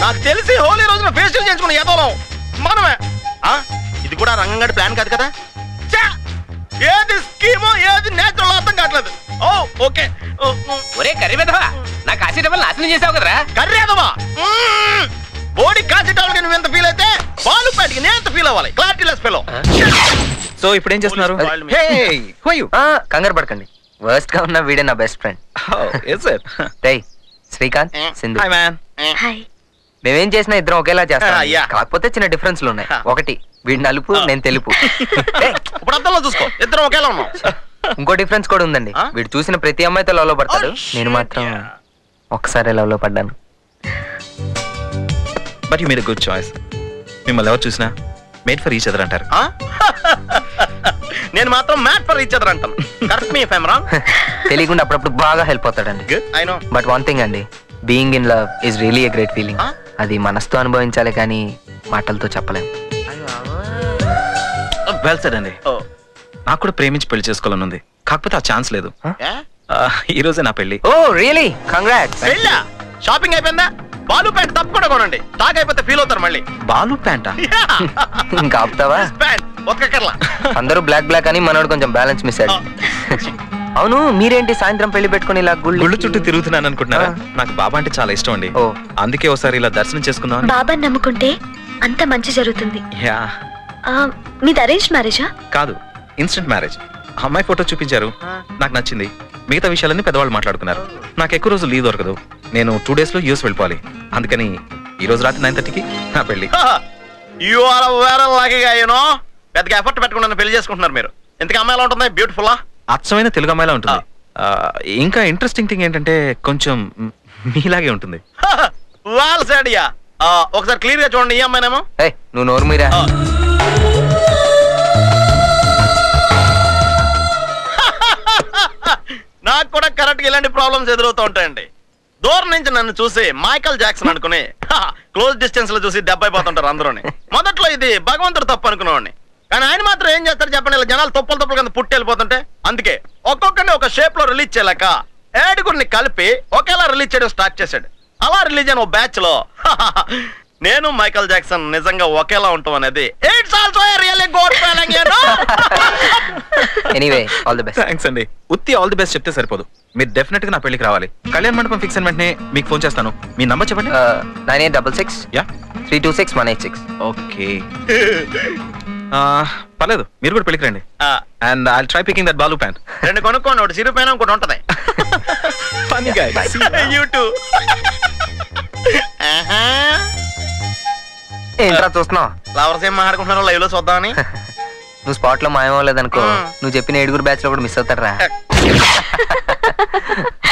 నాకు తెలిసి హోలీ రోజున ఫేస్టివల్ చేయించుకున్న ఏదోలం మనమే ఆ, ఇది కూడా రంగంగడి ప్లాన్ కాదు కదా ఛా! ఏది స్కీమో ఏది నేచురల్ అర్థం కావట్లేదు ఓ ఓకే ఓ, ఓ, ఒరే కర్రీ విధవా నా కాశీ డబ్బులు నాశనం చేసావు కదరా కర్రేదవా మ్మ్. బోడీ కాసేటానికి నువ్వు ఎంత ఫీల్ అయితే బాలు ప్యాట్కి నేను ఎంత ఫీల్ అవ్వాలి క్లారిటీ లెస్ ఫెలో సో ఇప్పుడు ఏం చేస్తున్నారు Police called me. Hey, who are you? ఆ, కంగారు పడకండి వర్స్ట్ గా ఉన్న వీడే నా best friend Oh, is it? రేయ్ Srikanth Sindhu Hi, man. Hi మేమేం చేసినా ఇద్దరం ఒకేలా చేస్తాం Ah, yeah. కాకపోతే చిన్న డిఫరెన్స్లు ఉన్నాయి Ah. ఒకటి వీడి నలుపు నేను తెలుపు ఏయ్, ఇప్పుడు అర్థంలో చూసుకో ఇద్దరం ఒకేలా ఉన్నాం ఇంకో డిఫరెన్స్ కూడా ఉందండి Ah? వీడు చూసిన ప్రతి అమ్మాయితో లవ్ లో పడతాడు Oh, నేను shit, మాత్రం yeah. ఒక్కసారి లవ్ లో పడ్డాను But you made a good choice. మిమ్మల్ని ఎవరు చూసినా మేడ్ ఫర్ ఈచ్ అదర్ అంటారు ఆ? నేను మాత్రం మ్యాట్ ఫర్ ఈచ్ అదర్ అంటాను కరెక్ట్ మీ ఫైమ్ రాంగ్ తెలియకుండా అప్పుడప్పుడు బాగా హెల్ప్ అవుతాడండి good I know but one thing అండి being in love is really a great feeling Ah? అది మనసుతో అనుభవించాలి కానీ మాటలతో చెప్పలేం వెల్ సెడ్ అండి నాకు కూడా ప్రేమించి పెళ్లి చేసుకోవాలని ఉంది కాకపోతే ఆ ఛాన్స్ లేదు Ah, ఈ రోజే నా పెళ్లి ఓ రియలీ కంగ్రాట్స్ వెళ్ళా షాపింగ్ అయిపోయిందా బాలు ప్యాంట్ తప్పకుండా కొనండి స్టాక్ అయిపోతే ఫీల్ అవుతారు మళ్ళీ బాలు ప్యాంటా ఇంకా ఆపుతావా ప్యాంట్ ఒక్క కర్లా అందరూ బ్లాక్ బ్లాక్ అని మనోడు కొంచెం బ్యాలెన్స్ మిస్ అయ్యాడు అవును మీరేంటి సాయంత్రం పెళ్లి పెట్టుకుని ఇలా గుళ్ళు గుళ్ళు చుట్టూ తిరుగుతున్నాను అనుకుంటున్నారా నాకు బాబా అంటే చాలా ఇష్టం అండి ఓ. అందుకే ఒకసారి ఇలా దర్శనం చేసుకుందాం బాబాని నమ్ముకుంటే అంత మంచి జరుగుతుంది యా ఆ, మీది అరేంజ్ మ్యారేజా కాదు ఇన్స్టెంట్ మ్యారేజ్ అమ్మాయి ఫోటో చూపించారు నాకు నచ్చింది మిగతా విషయాలన్నీ పెద్దవాళ్ళు మాట్లాడుకున్నారు నాకు ఎక్కువ రోజులు లీవ్ దొరకదు నేను టూ డేస్ లో యూఎస్ వెళ్ళిపోవాలి అందుకని ఈ రోజు రాత్రి నైన్ థర్టీకి నా పెళ్లి యు ఆర్ వేరే లాగా యూనో పెద్దగా ఎఫర్ట్ పెట్టకుండా నన్ను పెళ్లి చేసుకుంటున్నారు మీరు ఇంతకీ అమ్మాయి ఎలా ఉంటుంది బ్యూటిఫుల్ అచ్చమైన తెలుగు అమ్మాయిలా ఉంటుంది ఆ, ఇంకా ఇంట్రెస్టింగ్ థింగ్ ఏంటంటే కొంచెం మీలాగే ఉంటుంది వాల్ సైడియా ఒకసారి క్లియర్ గా చూడండి ఈ అమ్మాయినేమో ఏయ్ నువ్వు నోరు మీరా ఆ. నాకు కూడా కరెక్ట్ గా ఇలాంటి ప్రాబ్లమ్స్ ఎదురవుతూ ఉంటాయండి దూరం నుంచి నన్ను చూసి మైకల్ జాక్సన్ అనుకుని క్లోజ్ డిస్టెన్స్ లో చూసి దెబ్బ అయిపోతుంటారు అందరూని మొదట్లో ఇది భగవంతుడు తప్పు అనుకునేవాడిని కానీ ఆయన మాత్రం ఏం చేస్తారు చెప్పండి ఇలా జనాలు తప్పులు తప్పులు కింద పుట్టి వెళ్ళిపోతుంటే అందుకే ఒక్కొక్కరిని ఒక షేప్ లో రిలీజ్ చేయలేక ఏడుగురిని కలిపి ఒకేలా రిలీజ్ చేయడం స్టార్ట్ చేశాడు అలా రిలీజ్ అయిన ఓ బ్యాచ్ లో నేను మైకల్ జాక్సన్ నిజంగా ఒకేలా ఉంటాం అనేది it's also really good feeling anyway all the best thanks అండి ఉత్తి ఆల్ ది బెస్ట్ చెప్తే సరిపోదు మీరు డెఫినెట్ గా నా పెళ్లికి రావాలి కళ్యాణ మండపం ఫిక్స్ అయిన వెంటనే మీకు ఫోన్ చేస్తాను మీ నంబర్ చెప్పండి nine eight double six yeah three two six one eight six okay పర్లేదు మీరు కూడా పెళ్లికి రండి and I try picking that బాలు ప్యాంట్ రెండు కొనుక్కోండి ఒకటి సిరిపోయినా ఇంకోటి ఉంటది ఫన్నీ గై యూట్యూబ్ ఏంట్రా చూస్తున్నావు ఫ్లవర్స్ ఏం మాట్లాడుకుంటున్నారో లైవ్ లో చూద్దామని నువ్వు స్పాట్ లో మాయమవ్వలేదనుకో ఆ. నువ్వు చెప్పిన ఏడుగురు బ్యాచ్ లో కూడా మిస్ అవుతారా